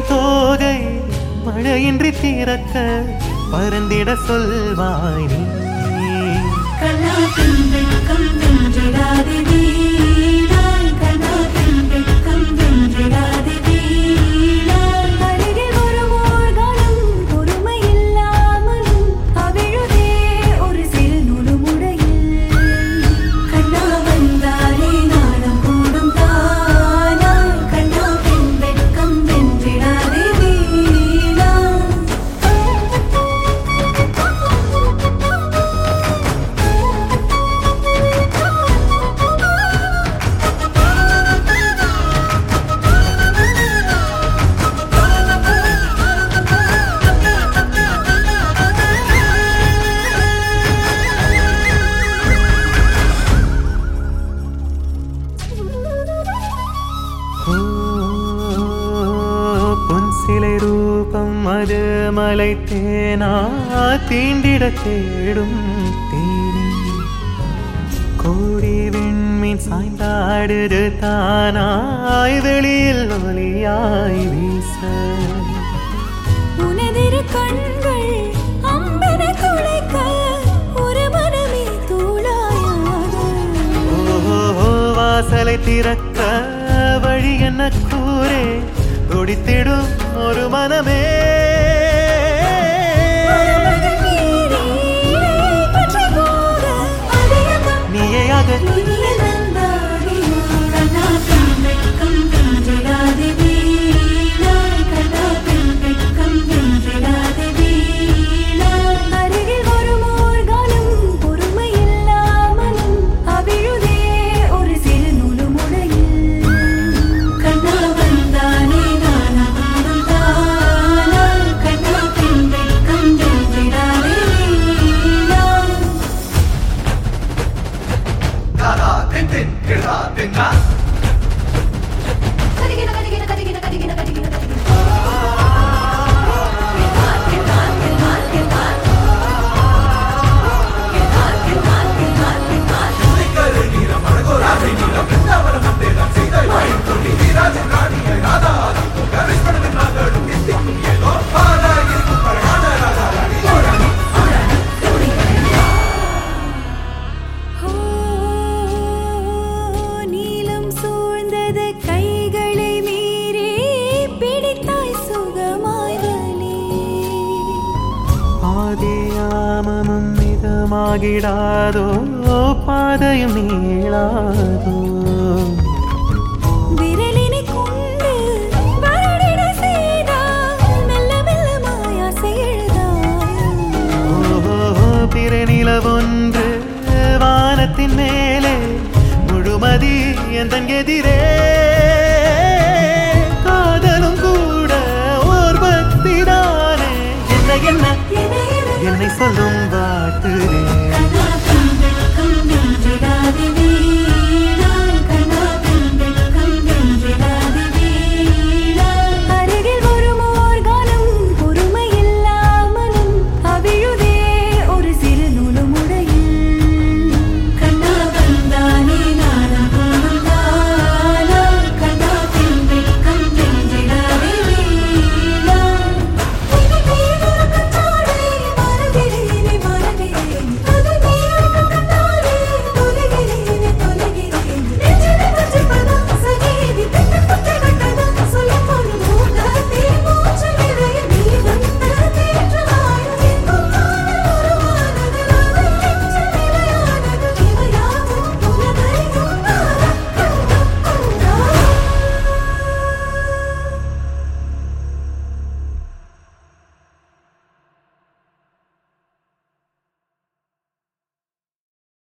தோகை மழையின்றி திறக்க பறந்திட சொல்வாய் நீ கண்ணாத்தின் வெட்கம் வென்றிடாதே வீணாய் கண்ணாத்தின் வெட்கம் வென்றிடாதே வீணாய் அருகில் வரும் ஓர்காலம் பொறுமை இல்லாமலும் அவிழுதே ஒரு சிறு நுணுமுடையில் கண்ணா வந்தாலே நாணம் கூடும் தானாய் கண்ணாத்தின் வெட்கம் வென்றிடாதே ஓ, பொன் சிலை ரூபம் அது மலை தேனா தீண்டிட தேடும் தேனி கோடி விண்மீன் சாய்ந்தாடுது தானாய் வெளியில் ஒளியாய் வீச உனதிரு கண்கள் அம்பென துளைக்க ஒரு மனமே தூளாயாக ஓஹோ வாசலை திறக்க வழி என்ன கூறே துடித்திடும் ஒரு மனமே மனமகள் மீறி பற்றி போக அதிகமாக நீயாக இனிய நந்தாடி கண்ணாத்தின் வெட்கம் வென்றிடாதே வீணாய் கண்ணாத்தின் வெட்கம் வென்றிடாதே வீணாய் அருகில் வரும் ஓர்காலம் பொறுமை இல்லாமலும் அவிழுதே ஒரு சிறு நுணுமுடையில் கண்ணா வந்தானே நானும் தானாய் கண்ணாத்தின் வெட்கம் வென்றிடாதே வீணாய் கதிகின கதிகின கதிகின கதிகின கதிகின கதிகின ஓ நீலம் சூழ்ந்தது கைகளை மீறி பிடித்தாய் சுகமாய் வலி ஆதியாமமும் மிதமாகிடாதோ பாதையும் நீளாதோ விரலினை கொண்டு வருடிட செய்தால் மெல்ல மெல்ல மாயாசை எழுதாய் ஓஹோ பிறநிலவொன்று வானத்தின் மேலே முழுமதி எந்தன் எதிரே காதலும் கூட ஓர் பக்திதானே என்ன என்ன என என என்னை சொல்லும் வாட்டுதே